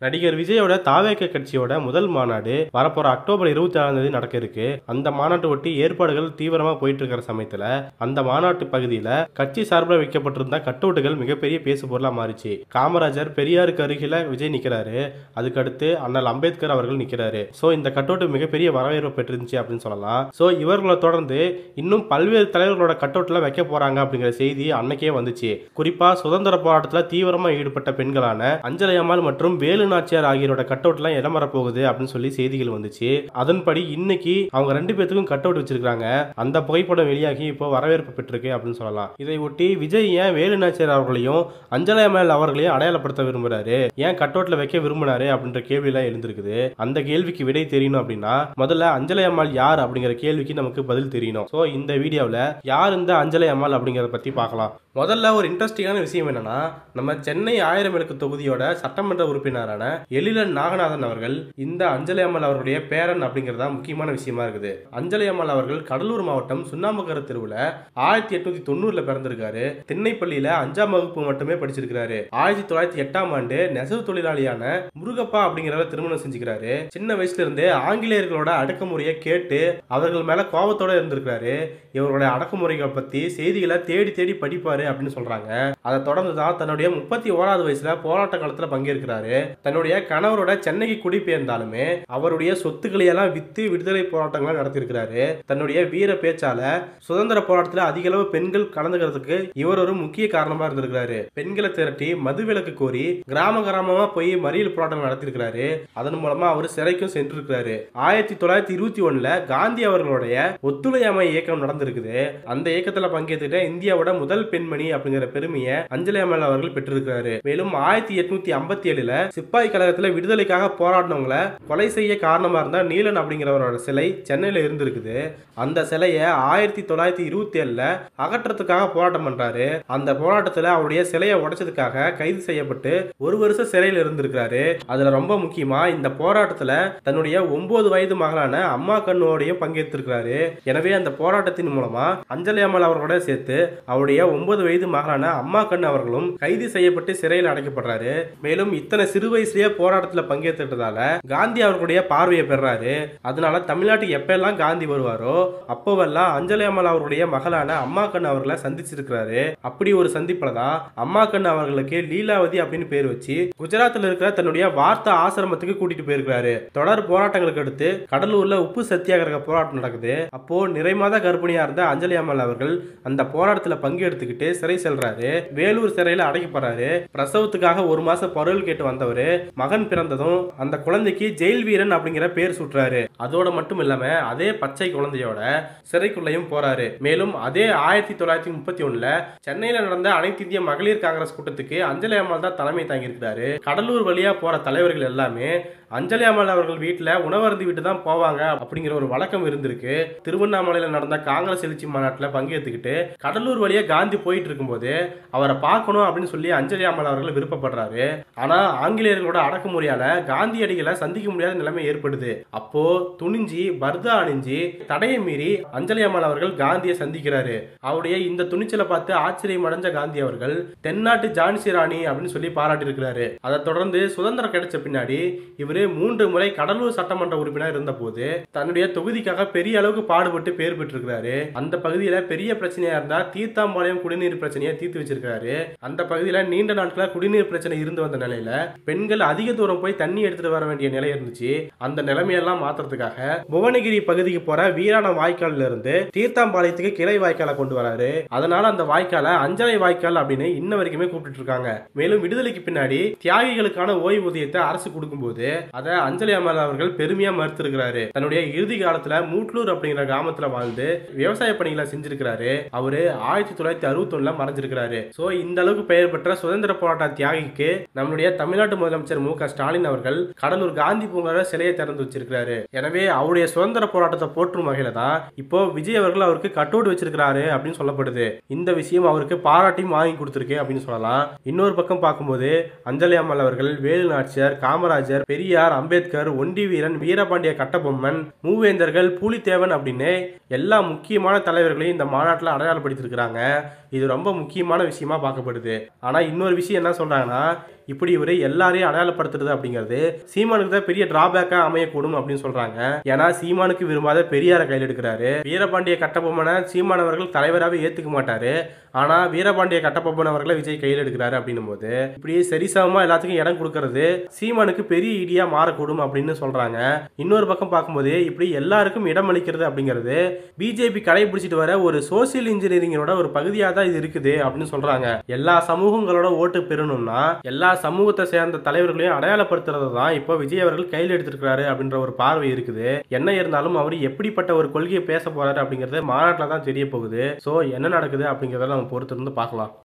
நடிகர் விஜயோட தாவேக்க கட்சியோட முதல் மாநாடு வரப்போற அக்டோபர் இருபத்தி ஆறாம் தேதி நடக்க இருக்கு அந்த மாநாட்டை ஒட்டி ஏற்பாடுகள் தீவிரமா போயிட்டு இருக்கிற சமயத்துல அந்த மாநாட்டு பகுதியில கட்சி சார்பில் வைக்கப்பட்டிருந்த கட்டவுட்டுகள் மிகப்பெரிய பேசு பொருளா மாறிச்சு காமராஜர் பெரியாருக்கு அருகில விஜய் நிக்கிறாரு அதுக்கு அடுத்து அண்ணல் அம்பேத்கர் அவர்கள் நிக்கிறாரு சோ இந்த கட்டவுட் மிகப்பெரிய வரவேற்பு பெற்றிருந்துச்சு அப்படின்னு சொல்லலாம் சோ இவர்களை தொடர்ந்து இன்னும் பல்வேறு தலைவர்களோட கட்டவுட்ல வைக்க போறாங்க அப்படிங்கிற செய்தி அன்னைக்கே வந்துச்சு குறிப்பா சுதந்திர போராட்டத்துல தீவிரமா ஈடுபட்ட பெண்களான அஞ்சலி அம்மாள் மற்றும் வேலு நாச்சியார் ஆகியோரோட கட் அவுட்லாம் இடம் வரப்போகுது அப்படின்னு சொல்லி செய்திகள் வந்துச்சு அதன்படி இன்னைக்கு அவங்க ரெண்டு பேத்துக்கும் கட் அவுட் வச்சிருக்காங்க அந்த புகைப்படம் வெளியாகி இப்போ வரவேற்பு பெற்றிருக்கு அப்படின்னு சொல்லலாம் இதை ஒட்டி விஜய் ஏன் வேலு நாச்சியார் அவர்களையும் அஞ்சலி அம்மாள் அவர்களையும் அடையாளப்படுத்த விரும்புறாரு ஏன் கட் அவுட்ல வைக்க விரும்பினாரு அப்படின்ற கேள்வி எல்லாம் எழுந்திருக்குது அந்த கேள்விக்கு விடை தெரியணும் அப்படின்னா முதல்ல அஞ்சலி அம்மாள் யார் அப்படிங்கிற கேள்விக்கு நமக்கு பதில் தெரியணும் சோ இந்த வீடியோவில் யார் இந்த அஞ்சலி அம்மாள் அப்படிங்கறத பத்தி பார்க்கலாம் முதல்ல ஒரு இன்ட்ரெஸ்டிங்கான விஷயம் என்னன்னா நம்ம சென்னை ஆயிரம் விளக்கு தொகுதியோட சட்டமன்ற உறுப்பினரான எழிலன் நாகநாதன் அவர்கள் இந்த அஞ்சலி அம்மாள் அவருடைய பேரன் அப்படிங்கறதா முக்கியமான விஷயமா இருக்குது அஞ்சலி அம்மாள் அவர்கள் கடலூர் மாவட்டம் சுண்ணாம்புக்கர தெருவுல ஆயிரத்தி எட்நூத்தி தொண்ணூறுல பிறந்திருக்காரு திண்ணைப்பள்ளியில அஞ்சாம் வகுப்பு மட்டுமே படிச்சிருக்காரு ஆயிரத்தி தொள்ளாயிரத்தி எட்டாம் ஆண்டு நெசவு தொழிலாளியான முருகப்பா அப்படிங்கிறவரை திருமணம் செஞ்சுக்கிறாரு சின்ன வயசுல இருந்தே ஆங்கிலேயர்களோட அடக்குமுறையை கேட்டு அவர்கள் மேல கோபத்தோட இருந்திருக்காரு இவருடைய அடக்குமுறைகள் பத்தி செய்திகளை தேடி தேடி படிப்பாரு அப்படின்னு சொல்றாங்க அதை தொடர்ந்து தான் தன்னுடைய முப்பத்தி ஓராவது வயசுல போராட்ட காலத்துல பங்கேற்கிறாரு தன்னுடைய கணவரோட சென்னைக்கு குடிபெயர்ந்தாலுமே அவருடைய சொத்துக்களை எல்லாம் வித்து விடுதலை போராட்டங்களை நடத்தியிருக்கிறாரு தன்னுடைய வீர பேச்சால சுதந்திர போராட்டத்துல அதிக அளவு பெண்கள் கலந்துக்கிறதுக்கு இவர் ஒரு முக்கிய காரணமா இருந்திருக்கிறாரு பெண்களை திரட்டி மதுவிலக்கு கோரி கிராம கிராமமா போய் மறியல் போராட்டம் நடத்தியிருக்கிறாரு அதன் மூலமா அவர் சிறைக்கும் சென்றிருக்கிறாரு ஆயிரத்தி தொள்ளாயிரத்தி இருபத்தி ஒண்ணுல காந்தி அவர்களுடைய ஒத்துழையாமை இயக்கம் நடந்திருக்குது அந்த இயக்கத்துல பங்கேற்றுட்ட இந்தியாவோட முதல் பெண்மணி அப்படிங்கிற பெருமையை அஞ்சலி அம்மாள் அவர்கள் பெற்றிருக்கிறாரு மேலும் ஆயிரத்தி எட்நூத்தி ஐம்பத்தி ஏழுல சிப்பாய் கழகத்துல விடுதலைக்காக போராடினவங்கள கொலை செய்ய காரணமா இருந்த நீலன் அப்படிங்கிறவரோட சிலை சென்னையில இருந்திருக்குது அந்த சிலையை ஆயிரத்தி தொள்ளாயிரத்தி இருபத்தி ஏழுல அகற்றத்துக்காக போராட்டம் பண்றாரு அந்த போராட்டத்துல அவருடைய சிலையை உடைச்சதுக்காக கைது செய்யப்பட்டு ஒரு வருஷம் சிறையில் இருந்திருக்கிறாரு அதுல ரொம்ப முக்கியமா இந்த போராட்டத்துல தன்னுடைய ஒன்பது வயது மகளான அம்மா கண்ணோடையும் பங்கேற்றிருக்கிறாரு எனவே அந்த போராட்டத்தின் மூலமா அஞ்சலி அம்மாள் அவர்களோட சேர்த்து அவருடைய ஒன்பது வயது மகளான அம்மா கண் அவர்களும் கைது செய்யப்பட்டு சிறையில் அடைக்கப்படுறாரு மேலும் இத்தனை சிறு வயசுலயே போராட்டத்துல பங்கேற்றுட்டதால காந்தி அவர்களுடைய பார்வையை பெறாரு அதனால தமிழ்நாட்டுக்கு எப்பெல்லாம் காந்தி வருவாரோ அப்போவெல்லாம் அஞ்சலி அம்மாள் அவருடைய மகளான அம்மா கண் அவர்களை சந்திச்சிருக்கிறாரு அப்படி ஒரு சந்திப்புல தான் அம்மா கண் அவர்களுக்கு லீலாவதி அப்படின்னு பேர் வச்சு குஜராத்ல இருக்கிற தன்னுடைய வார்த்தா ஆசிரமத்துக்கு கூட்டிட்டு போயிருக்கிறாரு தொடர் போராட்டங்களுக்கு அடுத்து கடலூர்ல உப்பு சத்தியாகிரக போராட்டம் நடக்குது அப்போ நிறைமாத கர்ப்பிணியா இருந்த அஞ்சலி அம்மாள் அவர்கள் அந்த போராட்டத்துல பங்கெடுத்துக்கிட்டு சிறை செல்றாரு வேலூர் சிறையில அடைக்கப்படுறாரு பிரசவத்துக்காக ஒரு மாசம் பருவல் கேட்டு வந்தவர் மகன் பிறந்ததும் அந்த குழந்தைக்கு ஜெயில் வீரன் அப்படிங்கிற பேர் சுட்டுறாரு அதோட மட்டும் இல்லாம அதே பச்சை குழந்தையோட சிறைக்குள்ளேயும் போறாரு மேலும் அதே ஆயிரத்தி தொள்ளாயிரத்தி முப்பத்தி ஒண்ணுல சென்னையில நடந்த அனைத்து இந்திய மகளிர் காங்கிரஸ் கூட்டத்துக்கு அஞ்சலி அம்மாள் தான் தலைமை தாங்கியிருக்கிறாரு கடலூர் வழியா போற தலைவர்கள் எல்லாமே அஞ்சலி அம்மாள் அவர்கள் வீட்டுல உணவருந்து விட்டு தான் போவாங்க அப்படிங்கிற ஒரு வழக்கம் இருந்திருக்கு திருவண்ணாமலையில நடந்த காங்கிரஸ் எழுச்சி மாநாட்டுல பங்கேற்றுக்கிட்டு கடலூர் வழியா காந்தி போயிட்டு இருக்கும்போது அவரை பார்க்கணும் அப்படின்னு சொல்லி அஞ்சலி அம்மாள் அவர்கள் விருப்பப்படுறாரு ஆனா ஆங்கிலேயர்களோட அடக்குமுறையால காந்தியடிகளை சந்திக்க முடியாத நிலைமை ஏற்படுது அப்போ துணிஞ்சி பர்தா அணிஞ்சு தடையை மீறி அஞ்சலி அம்மாள் அவர்கள் காந்தியை சந்திக்கிறாரு அவருடைய இந்த துணிச்சலை பார்த்து ஆச்சரியம் அடைஞ்ச காந்தி அவர்கள் தென்னாட்டு ஜான்சி ராணி அப்படின்னு சொல்லி பாராட்டி இருக்கிறாரு அதை தொடர்ந்து சுதந்திரம் கிடைச்ச பின்னாடி இவரு மூன்று முறை கடலூர் சட்டமன்ற உறுப்பினர் இருந்த போது தன்னுடைய தொகுதிக்காக பெரிய அளவுக்கு பாடுபட்டு பேர் பெற்றிருக்கிறாரு அந்த பகுதியில பெரிய பிரச்சனையா இருந்தா தீர்த்தாம்பாளையம் குடிநீர் பிரச்சனையை தீர்த்து வச்சிருக்காரு அந்த பகுதியில நீண்ட நாட்களா குடிநீர் பிரச்சனை இருந்து வந்த நிலையில பெண்கள் அதிக தூரம் போய் தண்ணி எடுத்துட்டு வர வேண்டிய நிலை இருந்துச்சு அந்த நிலைமையெல்லாம் மாத்துறதுக்காக புவனகிரி பகுதிக்கு போற வீராண வாய்க்கால்ல இருந்து தீர்த்தாம்பாளையத்துக்கு கிளை வாய்க்காலை கொண்டு வராரு அதனால அந்த வாய்க்காலை அஞ்சலை வாய்க்கால் அப்படின்னு இன்ன வரைக்குமே கூப்பிட்டு இருக்காங்க மேலும் விடுதலைக்கு பின்னாடி தியாகிகளுக்கான ஓய்வூதியத்தை அரசு கொடுக்கும்போது அதை அஞ்சலி அம்மாள் அவர்கள் பெருமையா மறுத்திருக்கிறாரு தன்னுடைய இறுதி காலத்துல மூட்லூர் அப்படிங்கிற கிராமத்துல வாழ்ந்து விவசாய பணிகளை செஞ்சிருக்கிறாரு அவரு ஆயிரத்தி தொள்ளாயிரத்தி அறுபத்தி ஒண்ணுல மறைஞ்சிருக்கிறாரு சோ இந்த அளவுக்கு பெயர் பெற்ற சுதந்திர போராட்ட தியாகிக்கு நம்மளுடைய தமிழ்நாட்டு முதலமைச்சர் மு க ஸ்டாலின் அவர்கள் கடலூர் காந்தி பூங்கால சிலையை திறந்து வச்சிருக்கிறாரு எனவே அவருடைய சுதந்திர போராட்டத்தை போற்றும் வகையில தான் இப்போ விஜய் அவர்கள் அவருக்கு கட்டோடு வச்சிருக்கிறாரு அப்படின்னு சொல்லப்படுது இந்த விஷயம் அவருக்கு பாராட்டியும் வாங்கி கொடுத்துருக்கு அப்படின்னு சொல்லலாம் இன்னொரு பக்கம் பார்க்கும்போது அஞ்சலி அம்மாள் அவர்கள் வேலு நாச்சியார் காமராஜர் பெரியார் அம்பேத்கர் ஒண்டி வீரன் வீரபாண்டிய கட்டபொம்மன் மூவேந்தர்கள் பூலித்தேவன் அப்படின்னு எல்லா முக்கியமான தலைவர்களையும் இந்த மாநாட்டில் அடையாளப்படுத்தியிருக்கிறாங்க இது ரொம்ப முக்கியமான விஷயமா பார்க்கப்படுது ஆனா இன்னொரு விஷயம் என்ன சொல்றாங்கன்னா இப்படி இவர் எல்லாரையும் அடையாளப்படுத்துறது அப்படிங்கிறது சீமானுக்கு தான் பெரிய டிராபேக்கா அமையக்கூடும் அப்படின்னு சொல்றாங்க ஏன்னா சீமானுக்கு விரும்பாத பெரியார கையில் எடுக்கிறாரு வீரபாண்டிய கட்டபொம்மனை சீமான் அவர்கள் தலைவராகவே ஏத்துக்க மாட்டாரு ஆனா வீரபாண்டிய கட்டபொம்மன் அவர்களை விஜய் கையில் எடுக்கிறாரு அப்படின்னும் போது இப்படியே சரிசமமா எல்லாத்துக்கும் இடம் கொடுக்கறது சீமானுக்கு பெரிய இடியா மாறக்கூடும் அப்படின்னு சொல்றாங்க இன்னொரு பக்கம் பார்க்கும்போது இப்படி எல்லாருக்கும் இடம் அளிக்கிறது அப்படிங்கிறது பிஜேபி கடைபிடிச்சிட்டு வர ஒரு சோசியல் இன்ஜினியரிங்கோட ஒரு பகுதியா தான் இது இருக்குது அப்படின்னு சொல்றாங்க எல்லா சமூகங்களோட ஓட்டு பெறணும்னா எல்லா சமூகத்தை சேர்ந்த தலைவர்களையும் அடையாளப்படுத்துறது தான் இப்போ விஜய் அவர்கள் கையில் எடுத்திருக்கிறாரு அப்படின்ற ஒரு பார்வை இருக்குது என்ன இருந்தாலும் அவர் எப்படிப்பட்ட ஒரு கொள்கையை பேச போறாரு அப்படிங்கறது மாநாட்டில் தான் தெரிய போகுது ஸோ என்ன நடக்குது அப்படிங்கிறத நம்ம பொறுத்திருந்து பார்க்கலாம்